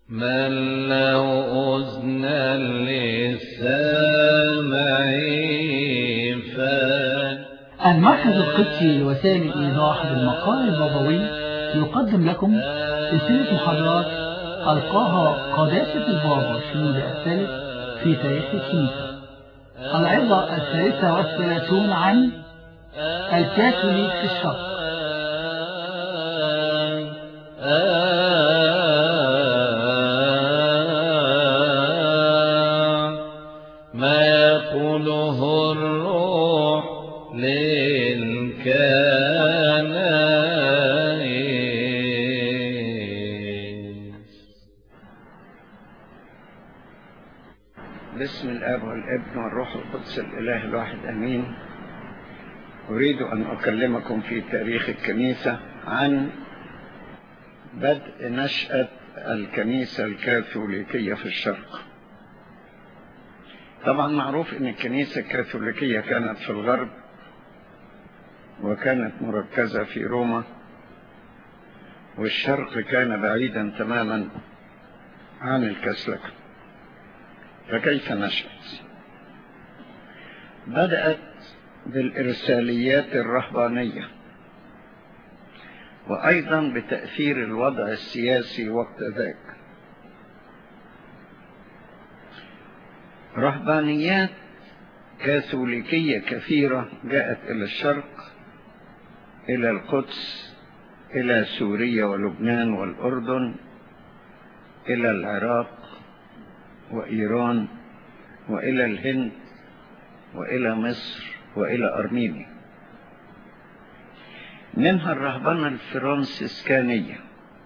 من له أذن للسامع فان المركز القدسي لوسائل الإيضاح بالمقال البابوي يقدم لكم سلسلة محاضرات ألقاها قداسة البابا شنود الثالث في تاريخ الكنيسة العظة الثالثة والثلاثون عن الكاثوليك في الشرق ما يقوله الروح للكنائس بسم الاب والابن والروح القدس الاله الواحد امين اريد ان اكلمكم في تاريخ الكنيسه عن بدء نشاه الكنيسه الكاثوليكيه في الشرق طبعا معروف ان الكنيسه الكاثوليكيه كانت في الغرب وكانت مركزه في روما والشرق كان بعيدا تماما عن الكسلكه فكيف نشأت بدأت بالإرساليات الرهبانية وأيضا بتأثير الوضع السياسي وقت ذاك رهبانيات كاثوليكية كثيرة جاءت إلى الشرق إلى القدس إلى سوريا ولبنان والأردن إلى العراق وإيران وإلى الهند وإلى مصر وإلى أرمينيا منها الرهبنة الفرنسيسكانية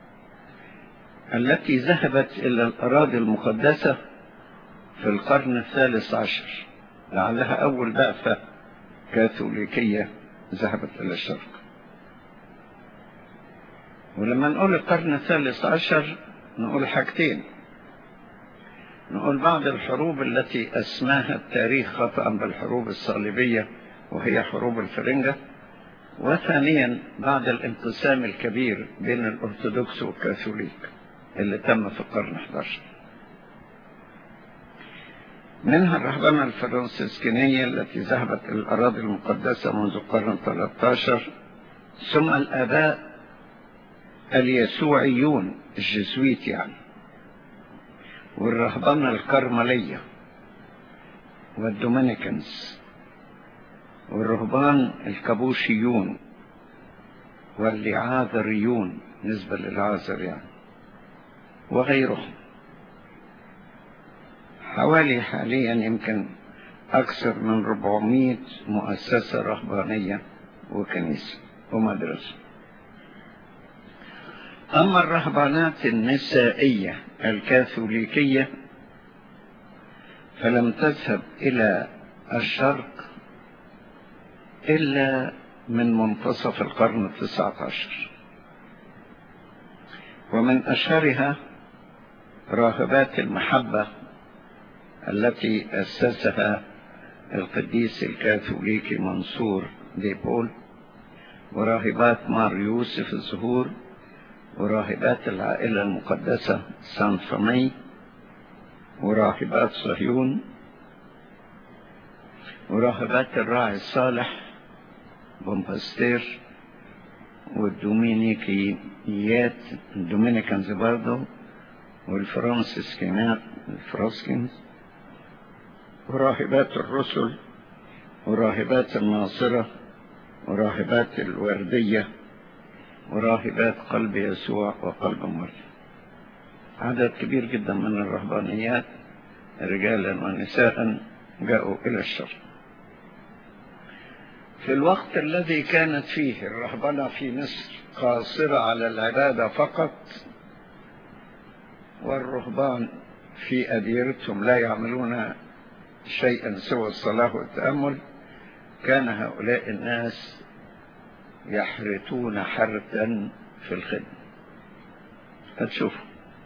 التي ذهبت إلى الأراضي المقدسة في القرن الثالث عشر لعلها أول بعثة كاثوليكية ذهبت إلى الشرق ولما نقول القرن الثالث عشر نقول حاجتين نقول بعض الحروب التي أسماها التاريخ خطأ بالحروب الصليبية وهي حروب الفرنجة وثانيا بعد الانقسام الكبير بين الأرثوذكس والكاثوليك اللي تم في القرن 11 منها الرهبنة الفرنسيسكينية التي ذهبت إلى الأراضي المقدسة منذ القرن 13 ثم الآباء اليسوعيون الجزويت يعني والرهبنة الكرملية والدومينيكنز والرهبان الكابوشيون واللعاذريون نسبة للعازر يعني وغيرهم حوالي حاليا يمكن أكثر من 400 مؤسسة رهبانية وكنيسة ومدرسة أما الرهبانات النسائية الكاثوليكية فلم تذهب إلى الشرق إلا من منتصف القرن التسعة عشر ومن أشهرها راهبات المحبة التي أسسها القديس الكاثوليكي منصور دي بول وراهبات مار يوسف الزهور وراهبات العائلة المقدسة سان فامي وراهبات صهيون وراهبات الراعي الصالح بومباستير والدومينيكيات الدومينيكانز برضه والفرانسيسكينات الفراسكينز وراهبات الرسل وراهبات الناصرة وراهبات الوردية وراهبات قلب يسوع وقلب مريم عدد كبير جدا من الرهبانيات رجالا ونساء جاءوا إلى الشرق في الوقت الذي كانت فيه الرهبنة في مصر قاصرة على العبادة فقط والرهبان في أديرتهم لا يعملون شيئا سوى الصلاة والتأمل كان هؤلاء الناس يحرتون حرتا في الخدمة هتشوفوا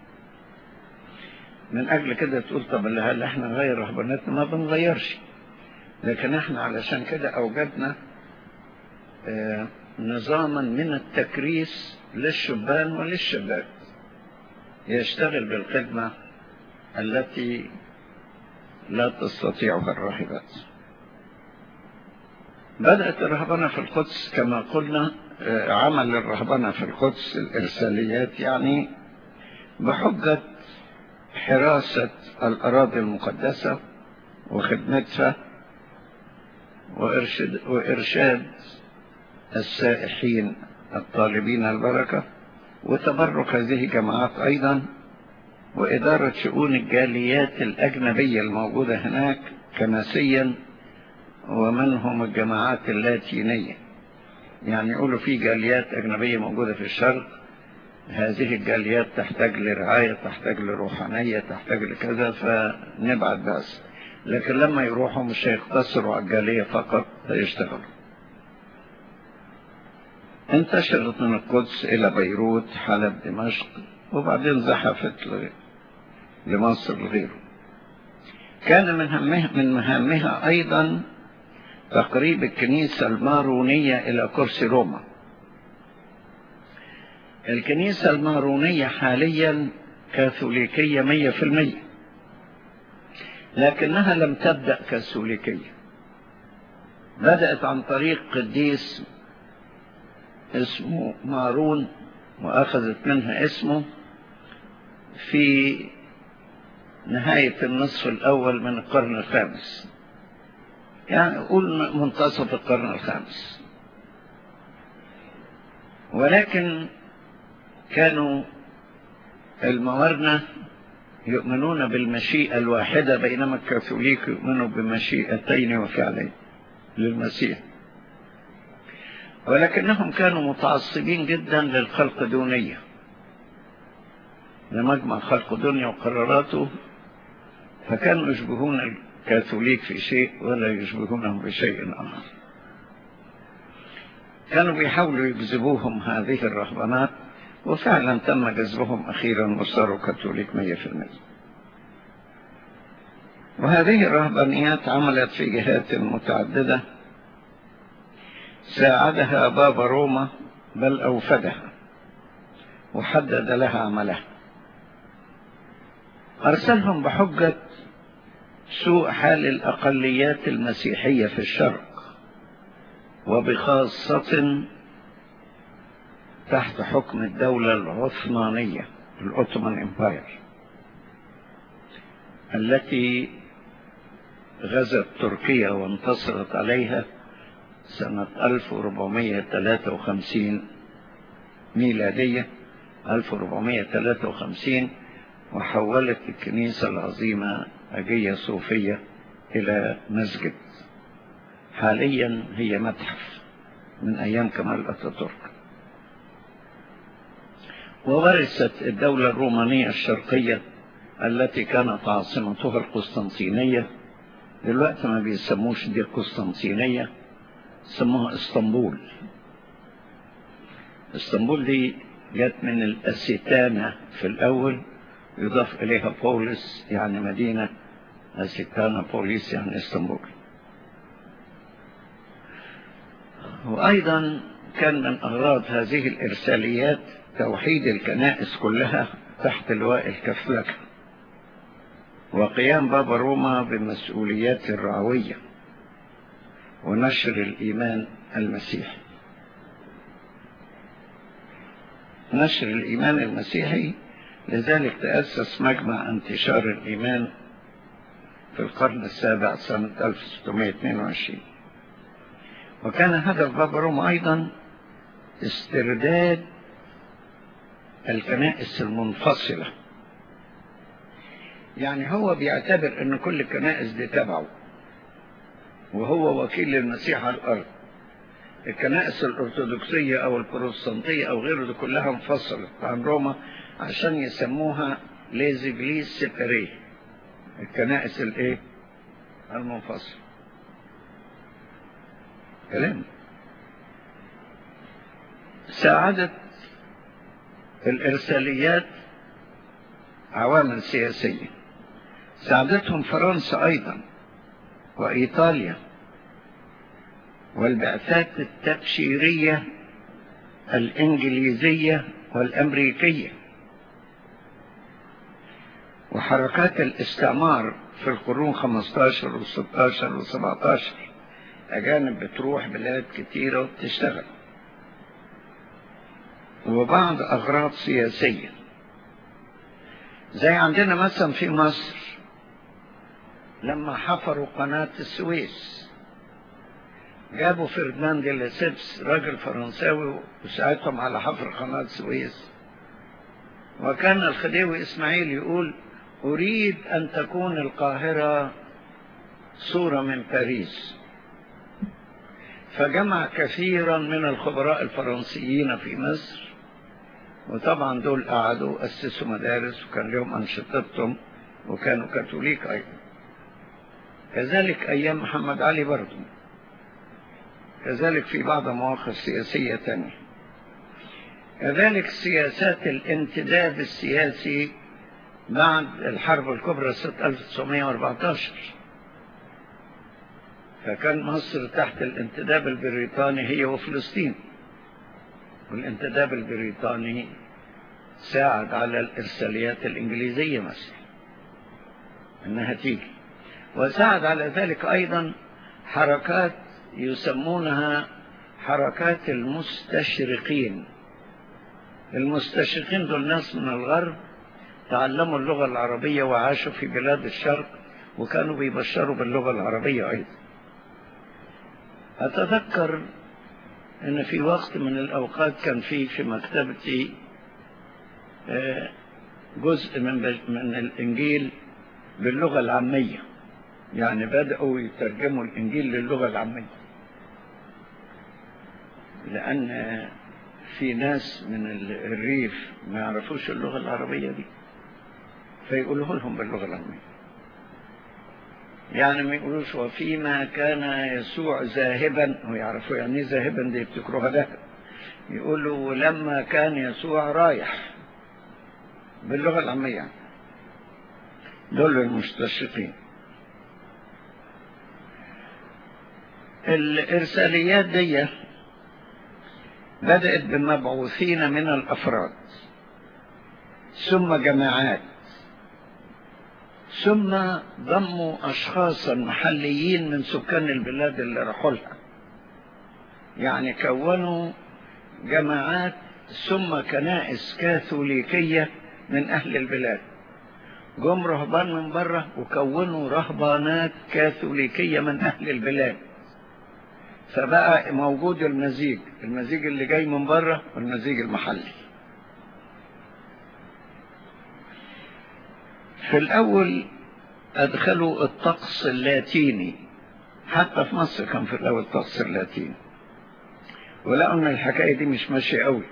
من أجل كده تقول طب هل احنا نغير رهباناتنا ما بنغيرش لكن احنا علشان كده أوجدنا آه نظاما من التكريس للشبان وللشباب يشتغل بالخدمة التي لا تستطيعها الراهبات بدأت الرهبنة في القدس كما قلنا عمل الرهبنة في القدس الإرساليات يعني بحجة حراسة الأراضي المقدسة وخدمتها وإرشاد, وإرشاد السائحين الطالبين البركة وتبرك هذه الجماعات أيضا وإدارة شؤون الجاليات الأجنبية الموجودة هناك كنسيا ومنهم الجماعات اللاتينية يعني يقولوا في جاليات أجنبية موجودة في الشرق هذه الجاليات تحتاج لرعاية تحتاج لروحانية تحتاج لكذا فنبعت بس لكن لما يروحوا مش هيقتصروا على الجالية فقط هيشتغلوا انتشرت من القدس إلى بيروت حلب دمشق وبعدين زحفت لمصر وغيره كان من همها من مهامها أيضا تقريب الكنيسة المارونية إلى كرسي روما الكنيسة المارونية حاليا كاثوليكية مية في المية لكنها لم تبدأ كاثوليكية بدأت عن طريق قديس اسمه مارون وأخذت منها اسمه في نهاية النصف الأول من القرن الخامس يعني قول منتصف القرن الخامس ولكن كانوا الموارنة يؤمنون بالمشيئة الواحدة بينما الكاثوليك يؤمنوا بمشيئتين وفعلين للمسيح ولكنهم كانوا متعصبين جدا للخلق دونية لمجمع خلق دنيا وقراراته فكانوا يشبهون الكاثوليك في شيء ولا يشبهونهم بشيء آخر كانوا بيحاولوا يجذبوهم هذه الرهبانات وفعلا تم جذبهم أخيرا وصاروا كاثوليك مية في المية وهذه الرهبانيات عملت في جهات متعددة ساعدها بابا روما بل أوفدها وحدد لها عملها أرسلهم بحجة سوء حال الأقليات المسيحية في الشرق وبخاصة تحت حكم الدولة العثمانية الأوتومان إمباير التي غزت تركيا وانتصرت عليها سنة 1453 ميلادية 1453 وحولت الكنيسة العظيمة أجية صوفية إلى مسجد حاليا هي متحف من أيام كمال أتاتورك وورثت الدولة الرومانية الشرقية التي كانت عاصمتها القسطنطينية دلوقتي ما بيسموش دي القسطنطينية سموها اسطنبول اسطنبول دي جت من الأستانة في الأول يضاف إليها بوليس يعني مدينة أستانة بوليس يعني اسطنبول وأيضا كان من أغراض هذه الإرساليات توحيد الكنائس كلها تحت لواء الكفلكة وقيام بابا روما بمسؤوليات الرعوية ونشر الإيمان المسيحي نشر الإيمان المسيحي لذلك تأسس مجمع انتشار الإيمان في القرن السابع سنة 1622 وكان هدف بابا روما أيضا استرداد الكنائس المنفصلة يعني هو بيعتبر ان كل الكنائس دي تبعه وهو وكيل المسيح على الارض الكنائس الارثوذكسية او البروتستانتية او غيره دي كلها انفصلت عن روما عشان يسموها ليزيجليس سيبري الكنائس الايه المنفصلة كلام ساعدت الإرساليات عوامل سياسية ساعدتهم فرنسا أيضا وإيطاليا والبعثات التبشيرية الإنجليزية والأمريكية وحركات الاستعمار في القرون 15 و16 و17 أجانب بتروح بلاد كتيرة وبتشتغل وبعض أغراض سياسية زي عندنا مثلا في مصر لما حفروا قناة السويس جابوا فرديناند لسيبس راجل فرنساوي وساعدهم على حفر قناة السويس وكان الخديوي إسماعيل يقول أريد أن تكون القاهرة صورة من باريس فجمع كثيرا من الخبراء الفرنسيين في مصر وطبعا دول قعدوا أسسوا مدارس وكان لهم أنشطتهم وكانوا كاثوليك أيضا كذلك أيام محمد علي برضو كذلك في بعض مواقف سياسية تانية كذلك سياسات الانتداب السياسي بعد الحرب الكبرى سنة 1914 فكان مصر تحت الانتداب البريطاني هي وفلسطين والانتداب البريطاني ساعد على الإرساليات الإنجليزية مثلا أنها تيجي وساعد على ذلك أيضا حركات يسمونها حركات المستشرقين المستشرقين دول ناس من الغرب تعلموا اللغة العربية وعاشوا في بلاد الشرق وكانوا بيبشروا باللغة العربية أيضا أتذكر أن في وقت من الأوقات كان في في مكتبتي جزء من من الإنجيل باللغة العامية يعني بدأوا يترجموا الإنجيل للغة العامية لأن في ناس من الريف ما يعرفوش اللغة العربية دي فيقولوه لهم باللغة العامية يعني ما يقولوش وفيما كان يسوع ذاهبا ويعرفوا يعني ايه ذاهبا دي يفتكروها ذهب يقولوا لما كان يسوع رايح باللغة العامية يعني. دول المستشرقين الإرساليات دي بدأت بمبعوثين من الأفراد ثم جماعات ثم ضموا أشخاصا محليين من سكان البلاد اللي راحوا لها يعني كونوا جماعات ثم كنائس كاثوليكية من أهل البلاد جم رهبان من بره وكونوا رهبانات كاثوليكية من أهل البلاد فبقى موجود المزيج المزيج اللي جاي من بره والمزيج المحلي في الأول أدخلوا الطقس اللاتيني حتى في مصر كان في الأول الطقس اللاتيني ولقوا أن الحكاية دي مش ماشية قوي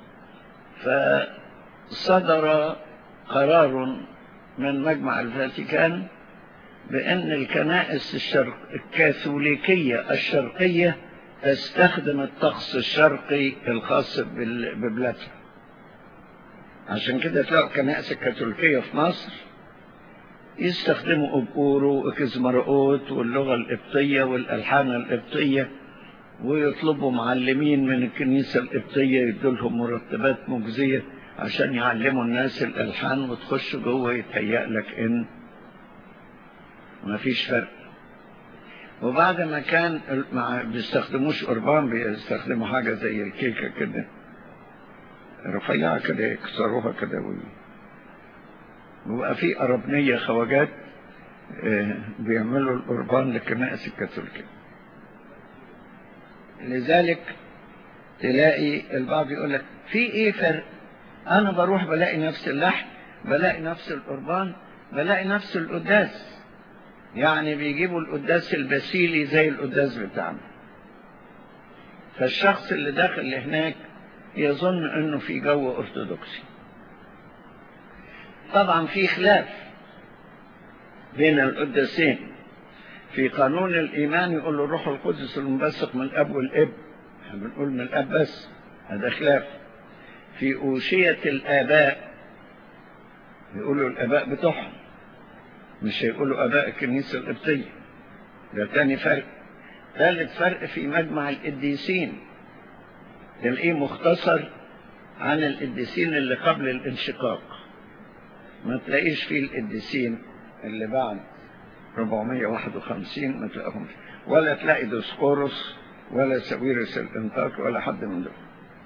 فصدر قرار من مجمع الفاتيكان بأن الكنائس الشرق الكاثوليكية الشرقية تستخدم الطقس الشرقي الخاص ببلادها عشان كده تلاقوا الكنائس الكاثوليكية في مصر يستخدموا أبقورو وكزمرقوت واللغة القبطية والألحان القبطية ويطلبوا معلمين من الكنيسة القبطية يدولهم مرتبات مجزية عشان يعلموا الناس الألحان وتخش جوه يتهيأ لك إن ما فيش فرق وبعد ما كان ما بيستخدموش قربان بيستخدموا حاجة زي الكيكة كده رفيعة كده يكسروها كده وبقى في أربنية خواجات بيعملوا القربان للكنائس الكاثوليكية لذلك تلاقي البعض يقول لك في ايه فرق انا بروح بلاقي نفس اللحم بلاقي نفس القربان بلاقي نفس القداس يعني بيجيبوا القداس البسيلي زي القداس بتاعنا فالشخص اللي داخل هناك يظن انه في جو ارثوذكسي طبعا في خلاف بين القداسين في قانون الإيمان يقول له الروح القدس المنبثق من الأب والابن احنا بنقول من الأب بس هذا خلاف في أوشية الآباء يقولوا الآباء بتوعهم مش هيقولوا آباء الكنيسة القبطية ده تاني فرق ثالث فرق في مجمع القديسين تلاقيه مختصر عن القديسين اللي قبل الانشقاق ما تلاقيش فيه القديسين اللي بعد 451 ما تلاقيهمش ولا تلاقي ديسقورس ولا ساويرس الانطاك ولا حد من دول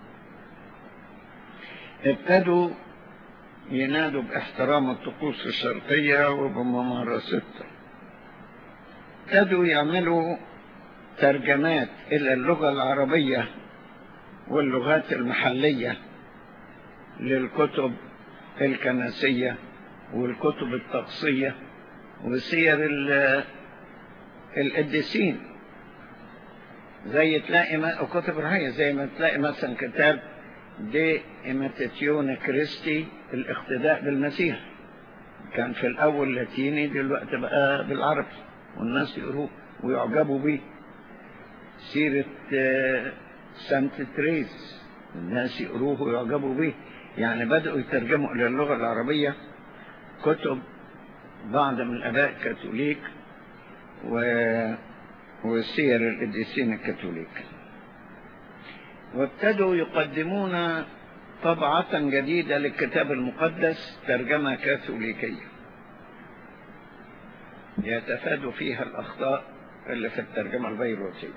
ابتدوا ينادوا باحترام الطقوس الشرقية وبممارستها ابتدوا يعملوا ترجمات إلى اللغة العربية واللغات المحلية للكتب الكنسية والكتب الطقسية وسير القديسين زي تلاقي ما كتب رهية زي ما تلاقي مثلا كتاب دي إيماتيتيون كريستي الاقتداء بالمسيح كان في الأول لاتيني دلوقتي بقى بالعربي والناس يقروه ويعجبوا بيه سيرة سانت تريز الناس يقروه ويعجبوا بيه يعني بدأوا يترجموا إلى اللغة العربية كتب بعض من الآباء الكاثوليك و... وسير القديسين الكاثوليك وابتدوا يقدمون طبعة جديدة للكتاب المقدس ترجمة كاثوليكية يتفادوا فيها الأخطاء اللي في الترجمة البيروتية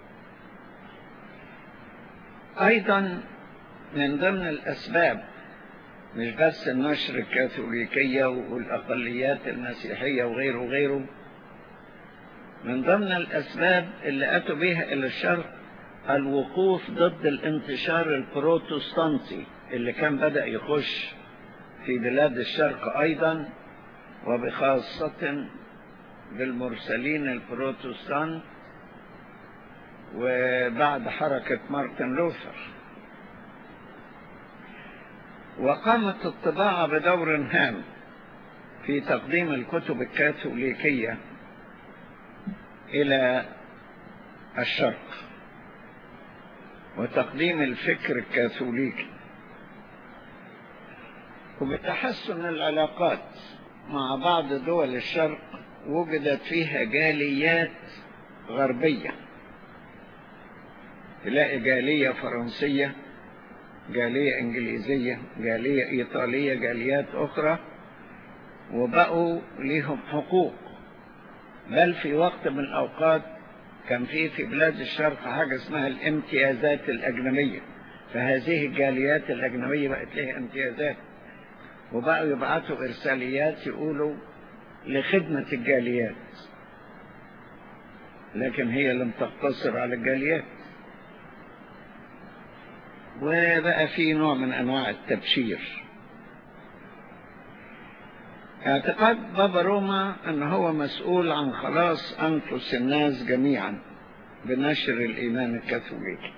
أيضا من ضمن الأسباب مش بس النشر الكاثوليكية والأقليات المسيحية وغيره وغيره من ضمن الأسباب اللي أتوا بها إلى الشرق الوقوف ضد الانتشار البروتستانتي اللي كان بدأ يخش في بلاد الشرق أيضا وبخاصة بالمرسلين البروتستانت وبعد حركة مارتن لوثر وقامت الطباعة بدور هام في تقديم الكتب الكاثوليكية إلى الشرق وتقديم الفكر الكاثوليكي وبتحسن العلاقات مع بعض دول الشرق وجدت فيها جاليات غربية تلاقي جالية فرنسية جالية إنجليزية جالية إيطالية جاليات أخرى وبقوا ليهم حقوق بل في وقت من الأوقات كان في في بلاد الشرق حاجة اسمها الامتيازات الأجنبية فهذه الجاليات الأجنبية بقت لها امتيازات وبقوا يبعثوا إرساليات يقولوا لخدمة الجاليات لكن هي لم تقتصر على الجاليات وبقى في نوع من أنواع التبشير اعتقاد بابا روما أن هو مسؤول عن خلاص أنفس الناس جميعا بنشر الإيمان الكاثوليكي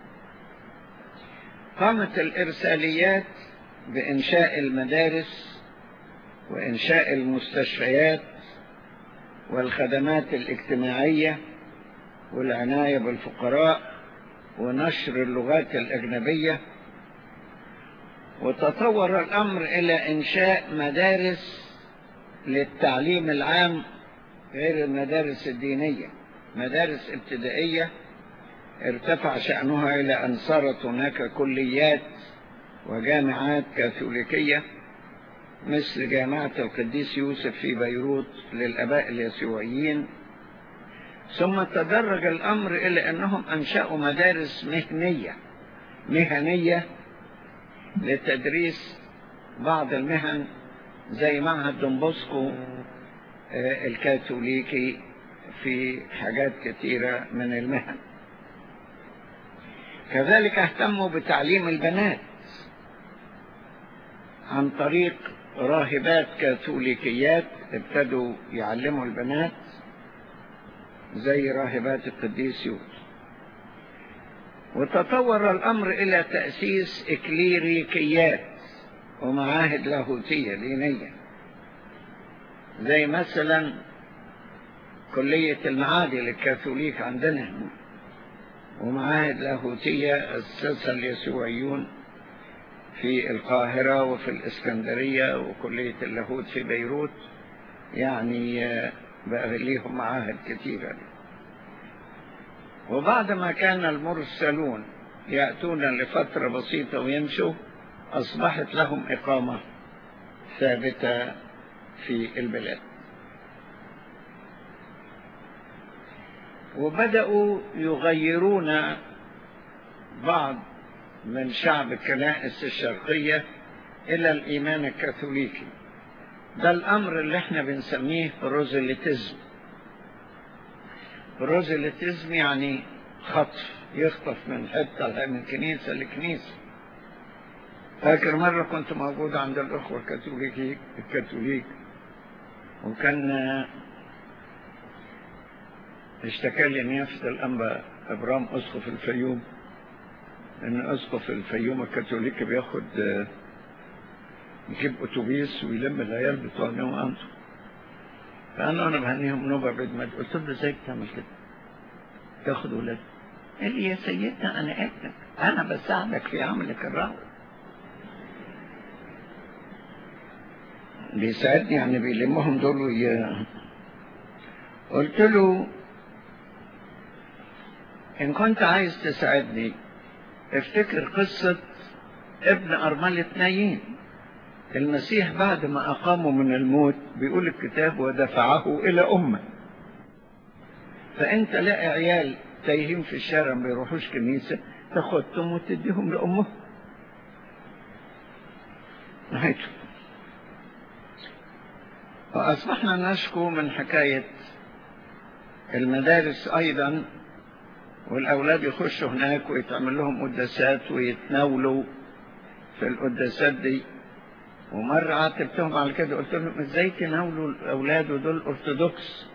قامت الإرساليات بإنشاء المدارس وإنشاء المستشفيات والخدمات الاجتماعية والعناية بالفقراء ونشر اللغات الأجنبية وتطور الأمر إلى إنشاء مدارس للتعليم العام غير المدارس الدينية مدارس ابتدائية ارتفع شأنها إلى أن صارت هناك كليات وجامعات كاثوليكية مثل جامعة القديس يوسف في بيروت للأباء اليسوعيين ثم تدرج الأمر إلى أنهم أنشأوا مدارس مهنية مهنية لتدريس بعض المهن زي معهد دونبوسكو الكاثوليكي في حاجات كثيرة من المهن كذلك اهتموا بتعليم البنات عن طريق راهبات كاثوليكيات ابتدوا يعلموا البنات زي راهبات القديس يوسف وتطور الأمر إلى تأسيس إكليريكيات ومعاهد لاهوتية دينية زي مثلا كلية المعادي للكاثوليك عندنا ومعاهد لاهوتية أسسها اليسوعيون في القاهرة وفي الإسكندرية وكلية اللاهوت في بيروت يعني بقى ليهم معاهد كثيرة وبعد ما كان المرسلون يأتون لفترة بسيطة ويمشوا أصبحت لهم إقامة ثابتة في البلاد وبدأوا يغيرون بعض من شعب الكنائس الشرقية إلى الإيمان الكاثوليكي ده الأمر اللي احنا بنسميه بروزيليتزم بروزيليتزم يعني خطف يخطف من حتة من كنيسة لكنيسة فاكر مرة كنت موجود عند الأخوة الكاثوليكي الكاثوليك وكان اشتكى لي نيافة الأنبا إبرام أسقف الفيوم إن أسقف الفيوم الكاثوليكي بياخد يجيب أتوبيس ويلم العيال بتوع اليوم عنده فأنا أنا بهنيهم نوبة بعيد ما قلت له إزاي بتعمل كده؟ تاخد ولاد قال لي يا سيدنا أنا ابنك أنا بساعدك في عملك الراوي بيساعدني يعني بيلمهم دول وي... قلت له إن كنت عايز تساعدني افتكر قصة ابن أرملة نايين المسيح بعد ما أقامه من الموت بيقول الكتاب ودفعه إلى أمه فأنت لاقي عيال تايهين في الشارع ما بيروحوش كنيسة تاخدهم وتديهم لأمه نهايته وأصبحنا نشكو من حكاية المدارس أيضا والأولاد يخشوا هناك ويتعمل لهم قداسات ويتناولوا في القداسات دي ومرة عاتبتهم على كده قلت لهم ازاي تناولوا الأولاد ودول أرثوذكس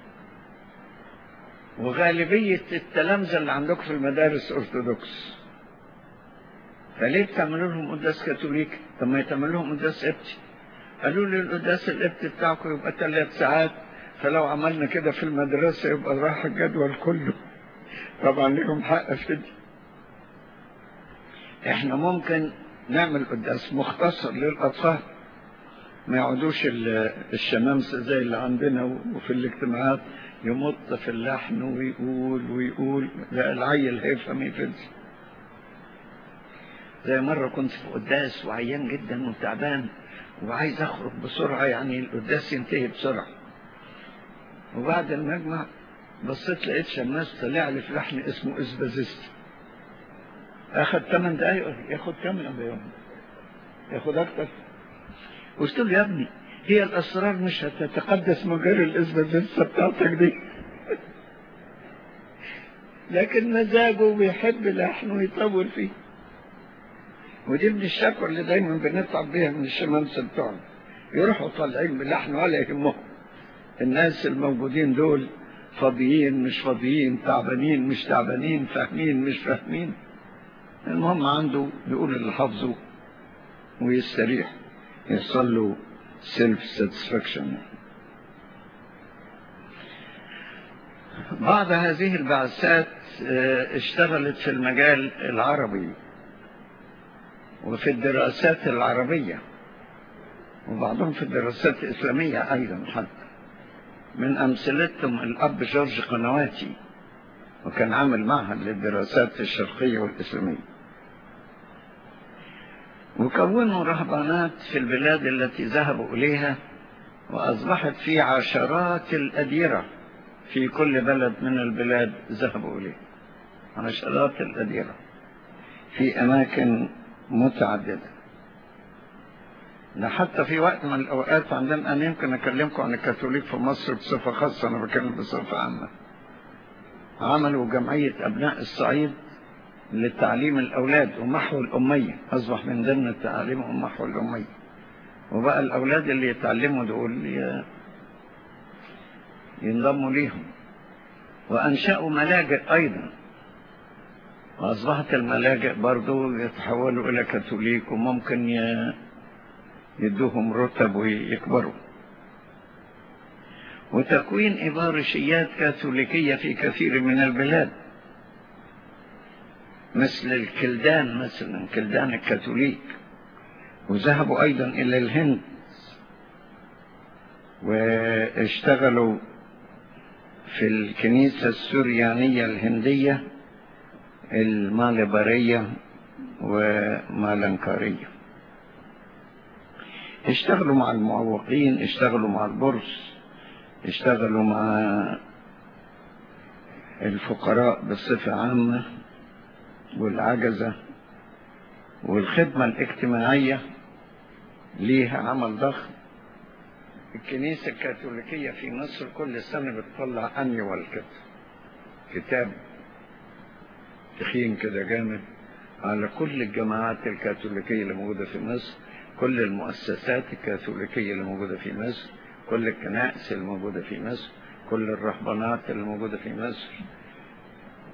وغالبية التلامذة اللي عندكم في المدارس أرثوذكس فليه بتعملوا لهم قداس كاثوليك طب ما يتعمل لهم قداس قبطي قالوا لي القداس القبطي بتاعكم يبقى ثلاث ساعات فلو عملنا كده في المدرسة يبقى راح الجدول كله طبعا لهم حق في دي احنا ممكن نعمل قداس مختصر للأطفال ما يقعدوش الشمامسة زي اللي عندنا وفي الاجتماعات يمط في اللحن ويقول ويقول لا العيل هيفهم يفلس زي مرة كنت في قداس وعيان جدا وتعبان وعايز اخرج بسرعة يعني القداس ينتهي بسرعة وبعد المجمع بصيت لقيت شماس طلع لي في لحن اسمه اسبازيست اخد 8 دقايق ياخد كام يوم ياخد اكتر قلت له يا ابني هي الاسرار مش هتتقدس من غير الاسبازيست بتاعتك دي لكن مزاجه بيحب لحن ويطول فيه ودي من الشكوى اللي دايما بنتعب بيها من الشمامسه بتوعنا يروحوا طالعين بلحن ولا يهمهم الناس الموجودين دول فاضيين مش فاضيين تعبانين مش تعبانين فاهمين مش فاهمين المهم عنده يقول اللي حافظه ويستريح يحصل له سيلف ساتسفاكشن بعض هذه البعثات اشتغلت في المجال العربي وفي الدراسات العربية وبعضهم في الدراسات الإسلامية أيضا حتى من أمثلتهم الأب جورج قنواتي وكان عامل معهد للدراسات الشرقية والإسلامية وكونوا رهبانات في البلاد التي ذهبوا إليها وأصبحت في عشرات الأديرة في كل بلد من البلاد ذهبوا إليه عشرات الأديرة في أماكن متعددة ده حتى في وقت من الأوقات عندنا أنا يمكن أكلمكم عن الكاثوليك في مصر بصفة خاصة أنا بتكلم بصفة عامة عملوا جمعية أبناء الصعيد لتعليم الأولاد ومحو الأمية أصبح من ضمن التعليم محو الأمية وبقى الأولاد اللي يتعلموا دول ينضموا ليهم وأنشأوا ملاجئ أيضا وأصبحت الملاجئ برضو يتحولوا إلى كاثوليك وممكن يدوهم رتب ويكبروا وتكوين إبارشيات كاثوليكية في كثير من البلاد مثل الكلدان مثلا كلدان الكاثوليك وذهبوا أيضا إلى الهند واشتغلوا في الكنيسة السوريانية الهندية المالبرية ومالنكارية اشتغلوا مع المعوقين اشتغلوا مع البرص اشتغلوا مع الفقراء بصفة عامة والعجزة والخدمة الاجتماعية ليها عمل ضخم الكنيسة الكاثوليكية في مصر كل سنة بتطلع أنيوال كده كتاب تخين كده جامد على كل الجماعات الكاثوليكية اللي موجودة في مصر كل المؤسسات الكاثوليكية اللي موجودة في مصر كل الكنائس اللي موجودة في مصر كل الرهبانات اللي موجودة في مصر